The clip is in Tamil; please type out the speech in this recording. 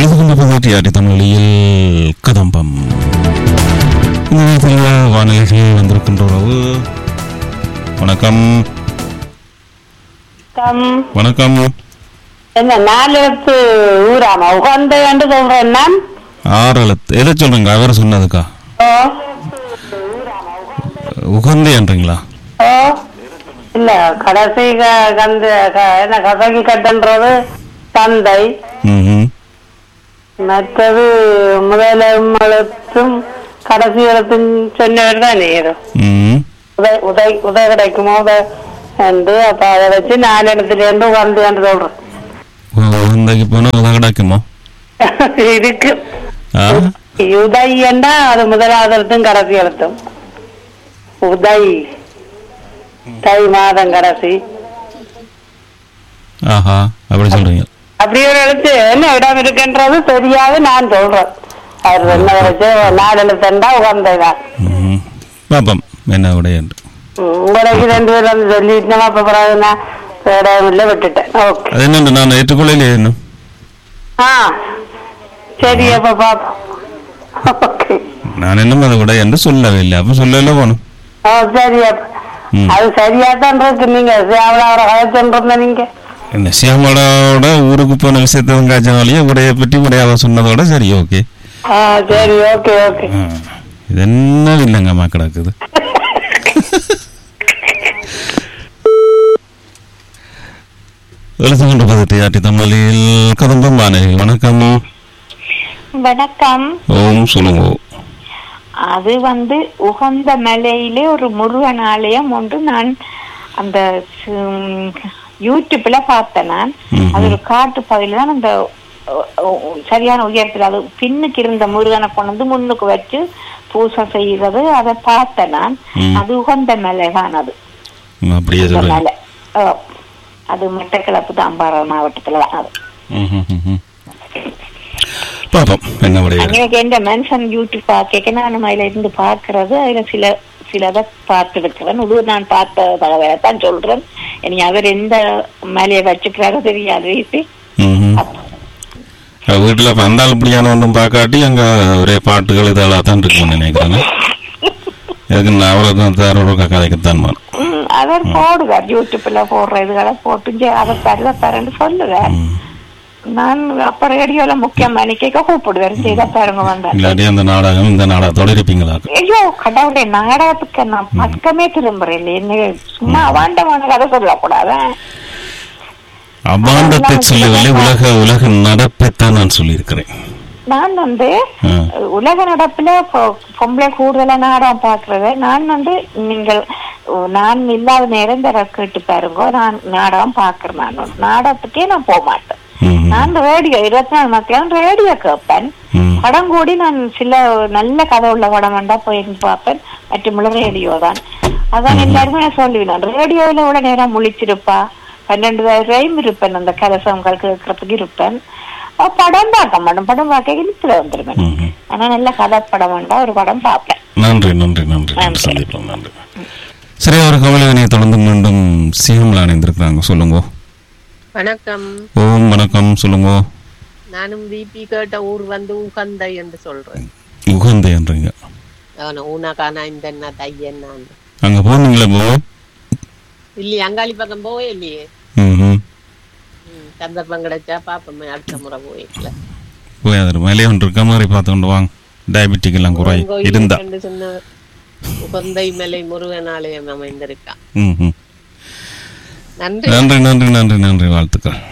எழுதுகின்ற பதினெட்டு தமிழில் கதம்பம் இந்த நேரத்தில் வானிலைகள் வந்திருக்கின்ற உறவு வணக்கம் கம் வணக்கம் என்ன நாலு எழுத்து ஊராமா உகந்த என்று சொல்றேன் நான் ஆறு எழுத்து எதை சொல்றீங்க அவர் சொன்னதுக்கா ஓ உகந்தை என்றீங்களா ஓ இல்ல கடைசி க- கந்து க- என்ன கசகி கட்டுன்றது தந்தை ம் மற்றது முதல் எழுத்தும் கடைசி எழுத்தும் சொன்னவர் தான் ஏதோ ம் உதை உதை உதை கிடைக்குமோ உதை என்று அப்ப அதை வச்சு நாலு இடத்துல இருந்து உகந்து என்று சொல்றேன் உகந்தைக்கு போனால் உதவி கிடைக்குமோ இருக்கு ஆ உதை என்றா அது முதலாவது எழுத்தும் கடைசி எழுத்தும் உதை தை மாதம் கடைசி ஆஹா அப்படி சொல்றீங்க அப்படி ஒரு எழுத்து என்ன இடம் இருக்குன்றது தெரியாது நான் சொல்றேன் அவர் என்ன வச்சு நாலு எழுத்துண்டா உகந்தைதான் ம் பாப்போம் என்ன விட என்று ம், உங்களுக்கு ரெண்டு பேரும் வந்து சொல்லிட்டு அப்ப பிறகு நான் இடம் இல்லை விட்டுட்டேன் ஓகே அது என்னண்டு நான் ஏற்றுக்கொள்ளலையே இன்னும் ஆ சரி அப்ப பாப்போம் ஓகே நான் இன்னும் அதை விட என்று சொல்லவே இல்லை அப்போ சொல்லல போகணும் ஆ சரி அப்ப ம். அது சரியா தான் இருக்கு நீங்க அவளை அவரை கதைச்சுருந்த நீங்க இந்த சியாமலாவோட ஊருக்கு போன விஷயத்தை காய்ச்சனாலேயே உடைய பற்றி உடையாவ சொன்னதோட சரி ஓகே ஆ சரி ஓகே ஓகே இது என்ன இல்லைங்கம்மா கிடக்குது எழுத்து கொண்டு பதிட்டு ஆட்டி தமிழில் கதம்பம் பானை வணக்கம் வணக்கம் ஓம் சொல்லுங்க அது வந்து உகந்த மலையிலே ஒரு முருகன் ஆலயம் ஒன்று நான் அந்த ம், யூடியூப்ல பார்த்தேன் நான் ம்ஹும். அது ஒரு காட்டு பகுதியில தான் அந்த அ, அ, சரியான உயரத்துல அது பின்னுக்கு இருந்த முருகனை கொண்டு வந்து முன்னுக்கு வச்சு பூசை செய்யறது அதை பார்த்தேன் நான் ம். அது உகந்த மலை தான் அது ம், அப்படியே அந்த சொல்றேன் மலை ஓ. அது மட்டக்களப்பு தாம்பாறை மாவட்டத்துல தான் அது பாப்போம் என்ன உடைய அன்னைக்கு எந்த மனுஷன் யூடியூப் பார்க்க நான் அதுல இருந்து பார்க்கறது அதுல சில சிலதை பார்த்துருக்கிறேன் இது நான் பார்த்த தகவலை தான் சொல்றேன் இனி அவர் எந்த மேலையை வச்சுக்கிறாரோ தெரியாது இது. வீட்டில் வந்தால் இப்படியான ஒன்றும் பார்க்காட்டி அங்கே ஒரே பாட்டுகள் இதெல்லாம் தான் இருக்கும்னு நினைக்கிறேன் இதுக்கு நான் அவ்வளோ தாரோட கதைக்குத்தான் மாறும் ம், அவர் போடுவார் யூடியூப்ல போடுற இதுகளை போட்டு ஜெ- அதை தர தரேன்னு சொல்லுவார் நான் அப்ப ரேடியோல முக்கியம் மணிக்க கூப்பிடுவார் செய்த பாருங்க வந்தேன் இல்லாட்டி அந்த நாடகம் இந்த நாடகத்தோட இருப்பீங்களா ஐயோ கடவுளே நாடகத்துக்கு நான் பக்கமே திரும்புறேன் என்ன சும்மா அவாண்டமான கதை சொல்லக்கூடாதா அபாண்டத்தை சொல்லவில்லை உலக உலக நடப்பைத்தான் நான் சொல்லியிருக்கிறேன் நான் வந்து ஆ. உலக நடப்புல பொ- பொம்பளை கூடுதலா நாடகம் பாக்குறது நான் வந்து நீங்கள் ஓ, நான் இல்லாத நேரம் இந்த கேட்டு பாருங்க நான் நாடகம் பாக்குறேன் நான் நாடகத்துக்கே நான் போக மாட்டேன் ம்ஹும். நான் ரேடியோ இருபத்தி நாலு மக்களும் ரேடியோ கேட்பேன் ம். படம் கூடி நான் சில நல்ல கதை உள்ள படம் வேண்டா போயிருந்து பார்ப்பேன் மற்றமுள்ள ரேடியோ தான் அதான் எல்லாருமே நான் சொல்லுவேன் ரேடியோவில் கூட நேரம் முழிச்சிருப்பா பன்னெண்டு வரையும் இருப்பேன் அந்த கலசங்கள் கேட்கறதுக்கு இருப்பேன் அப்ப படம் பார்க்க மாட்டேன் படம் பார்க்க இழுத்துல வந்துருவேன் ம்ஹும். ஆனா நல்ல கதை படம் வேண்டா ஒரு படம் பார்ப்பேன் நன்றி நன்றி நன்றி நன்றி நன்றி. சந்திப்போம் நன்றி சரி ஒரு கவலைவினை தொடர்ந்து மீண்டும் சிஎம்ல இணைந்திருக்கிறாங்க சொல்லுங்க வணக்கம் ஓம் வணக்கம் சொல்லுங்க நானும் பிபி கேட்ட ஊர் வந்து உகந்தை என்று சொல்றேன் உகந்தை என்றீங்க அவன ஊனாக்கானா இந்த என்ன தையன்னான் அங்க போனீங்களா போ இல்லையே அங்காளி பக்கம் போவே இல்லையே ம் ம், சந்தர்ப்பம் கிடைச்சா பாப்போமே அடுத்த முறை போயிக்கல போய் அது மேலே ஒன்று இருக்க மாதிரி பார்த்து கொண்டு வாங்க டயபெட்டிக் எல்லாம் குறை இருந்தா சொன்ன உகந்தை மலை முருகன் ஆலயம் அமைந்திருக்கான் ம் ம் நன்றி நன்றி நன்றி நன்றி நன்றி வாழ்த்துக்கள்